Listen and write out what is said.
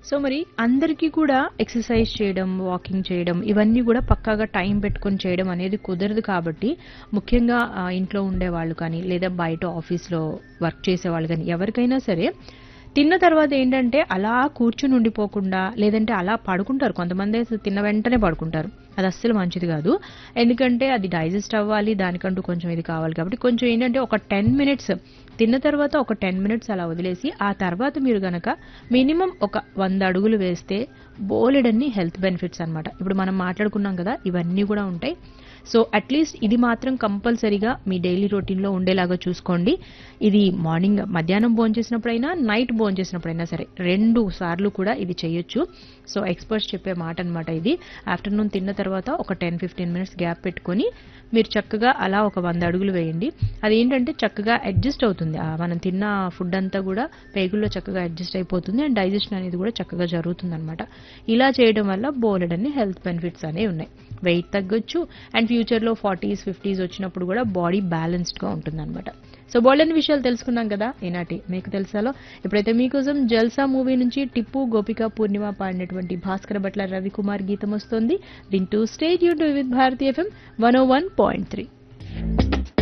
so మరి అందరికీ కూడా ఎక్సర్సైజ్ చేయడం వాకింగ్ చేయడం ఇవన్నీ కూడా పక్కాగా టైం పెట్టుకొని చేయడం అనేది కుదరదు కాబట్టి ముఖ్యంగా ఆ, ఇంట్లో ఉండే వాళ్ళు కానీ లేదా బయట ఆఫీస్లో వర్క్ చేసే వాళ్ళు కానీ ఎవరికైనా సరే తిన్న తర్వాత ఏంటంటే అలా కూర్చుని ఉండిపోకుండా లేదంటే అలా పడుకుంటారు కొంతమంది అయితే తిన్న వెంటనే పడుకుంటారు అది అస్సలు మంచిది కాదు ఎందుకంటే అది డైజెస్ట్ అవ్వాలి దానికంటూ కొంచెం ఇది కావాలి కాబట్టి కొంచెం ఏంటంటే ఒక టెన్ మినిట్స్ తిన్న తర్వాత ఒక టెన్ మినిట్స్ అలా వదిలేసి ఆ తర్వాత మీరు గనక మినిమం ఒక వంద అడుగులు వేస్తే బోలెడన్ని హెల్త్ బెనిఫిట్స్ అన్నమాట ఇప్పుడు మనం మాట్లాడుకున్నాం కదా ఇవన్నీ కూడా ఉంటాయి సో అట్లీస్ట్ ఇది మాత్రం కంపల్సరీగా మీ డైలీ రొటీన్లో ఉండేలాగా చూసుకోండి ఇది మార్నింగ్ మధ్యాహ్నం భోజనం చేసినప్పుడైనా నైట్ భోజనం చేసినప్పుడైనా సరే రెండు సార్లు కూడా ఇది చేయొచ్చు సో ఎక్స్పర్ట్స్ చెప్పే మాట అనమాట ఇది ఆఫ్టర్నూన్ తిన్న తర్వాత ఒక టెన్ ఫిఫ్టీన్ మినిట్స్ గ్యాప్ పెట్టుకొని మీరు చక్కగా అలా ఒక వంద అడుగులు వేయండి అది ఏంటంటే చక్కగా అడ్జస్ట్ అవుతుంది ఆ మనం తిన్న ఫుడ్ అంతా కూడా పేగుల్లో చక్కగా అడ్జస్ట్ అయిపోతుంది అండ్ డైజెషన్ అనేది కూడా చక్కగా జరుగుతుంది అనమాట ఇలా చేయడం వల్ల బోలెడన్ని హెల్త్ బెనిఫిట్స్ అనేవి ఉన్నాయి వెయిట్ తగ్గొచ్చు అండ్ ఫ్యూచర్లో ఫార్టీస్ ఫిఫ్టీస్ వచ్చినప్పుడు కూడా బాడీ బ్యాలెన్స్డ్గా ఉంటుంది అనమాట సో బోల్డెన్ విషయాలు తెలుసుకున్నాం కదా ఈనాటి మీకు తెలుసాలో ఇప్పుడైతే మీకోసం జల్సా మూవీ నుంచి టిప్పు గోపిక పూర్ణిమ పాడినటువంటి భాస్కర భట్ల రవికుమార్ గీతం వస్తుంది వింటూ state YouTube with Bharati FM one O one point three